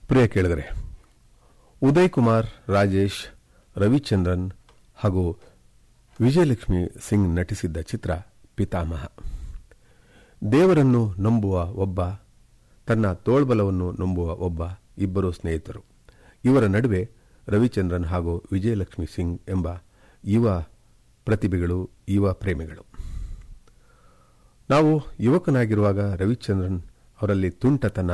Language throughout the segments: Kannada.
ಪ್ರಿಯ ಕೇಳಿದರೆ ಉದಯ್ ಕುಮಾರ್ ರಾಜೇಶ್ ರವಿಚಂದ್ರನ್ ಹಾಗೂ ವಿಜಯಲಕ್ಷ್ಮಿ ಸಿಂಗ್ ನಟಿಸಿದ್ದ ಚಿತ್ರ ಪಿತಾಮಹ ದೇವರನ್ನು ನಂಬುವ ಒಬ್ಬ ತನ್ನ ತೋಳ್ಬಲವನ್ನು ನಂಬುವ ಒಬ್ಬ ಇಬ್ಬರು ಸ್ನೇಹಿತರು ಇವರ ನಡುವೆ ರವಿಚಂದ್ರನ್ ಹಾಗೂ ವಿಜಯಲಕ್ಷ್ಮಿ ಸಿಂಗ್ ಎಂಬ ಯುವ ಪ್ರತಿಭೆಗಳು ಯುವ ಪ್ರೇಮಿಗಳು ನಾವು ಯುವಕನಾಗಿರುವಾಗ ರವಿಚಂದ್ರನ್ ಅವರಲ್ಲಿ ತುಂಟತನ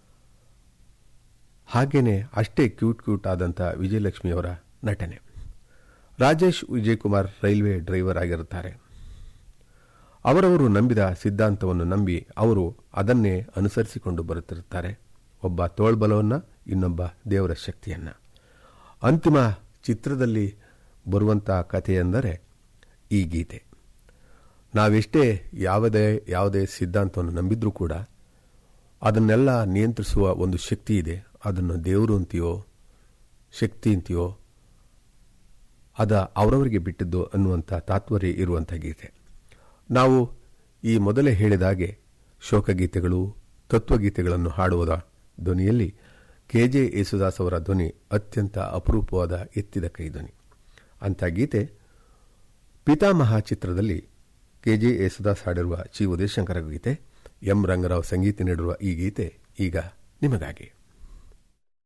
ಹಾಗೇನೆ ಅಷ್ಟೇ ಕ್ಯೂಟ್ ಕ್ಯೂಟ್ ಆದಂಥ ವಿಜಯಲಕ್ಷ್ಮಿಯವರ ನಟನೆ ರಾಜೇಶ್ ವಿಜಯಕುಮಾರ್ ರೈಲ್ವೆ ಡ್ರೈವರ್ ಆಗಿರುತ್ತಾರೆ ಅವರವರು ನಂಬಿದ ಸಿದ್ಧಾಂತವನ್ನು ನಂಬಿ ಅವರು ಅದನ್ನೇ ಅನುಸರಿಸಿಕೊಂಡು ಬರುತ್ತಿರುತ್ತಾರೆ ಒಬ್ಬ ತೋಳ್ಬಲವನ್ನ ಇನ್ನೊಬ್ಬ ದೇವರ ಶಕ್ತಿಯನ್ನ ಅಂತಿಮ ಚಿತ್ರದಲ್ಲಿ ಬರುವಂತಹ ಕಥೆಯೆಂದರೆ ಈ ಗೀತೆ ನಾವೆಷ್ಟೇ ಯಾವುದೇ ಯಾವುದೇ ಸಿದ್ಧಾಂತವನ್ನು ನಂಬಿದ್ರೂ ಕೂಡ ಅದನ್ನೆಲ್ಲ ನಿಯಂತ್ರಿಸುವ ಒಂದು ಶಕ್ತಿ ಇದೆ ಅದನ್ನು ದೇವರು ಅಂತೀಯೋ ಶಕ್ತಿ ಅಂತೀಯೋ ಅದ ಅವರವರಿಗೆ ಬಿಟ್ಟಿದ್ದು ಅನ್ನುವಂಥ ತಾತ್ಪರ್ಯ ಇರುವಂಥ ಗೀತೆ ನಾವು ಈ ಮೊದಲೇ ಹೇಳಿದಾಗೆ ಶೋಕಗೀತೆಗಳು ತತ್ವಗೀತೆಗಳನ್ನು ಹಾಡುವುದ ಧ್ವನಿಯಲ್ಲಿ ಕೆಜೆ ಯೇಸುದಾಸ್ ಅವರ ಧ್ವನಿ ಅತ್ಯಂತ ಅಪರೂಪವಾದ ಎತ್ತಿದ ಕೈ ಧ್ವನಿ ಅಂಥ ಗೀತೆ ಪಿತಾಮಹ ಚಿತ್ರದಲ್ಲಿ ಕೆಜೆ ಯೇಸುದಾಸ್ ಹಾಡಿರುವ ಚಿ ಉದಯಶಂಕರ ಗೀತೆ ಎಂ ರಂಗರಾವ್ ಸಂಗೀತ ನೀಡಿರುವ ಈ ಗೀತೆ ಈಗ ನಿಮಗಾಗಿ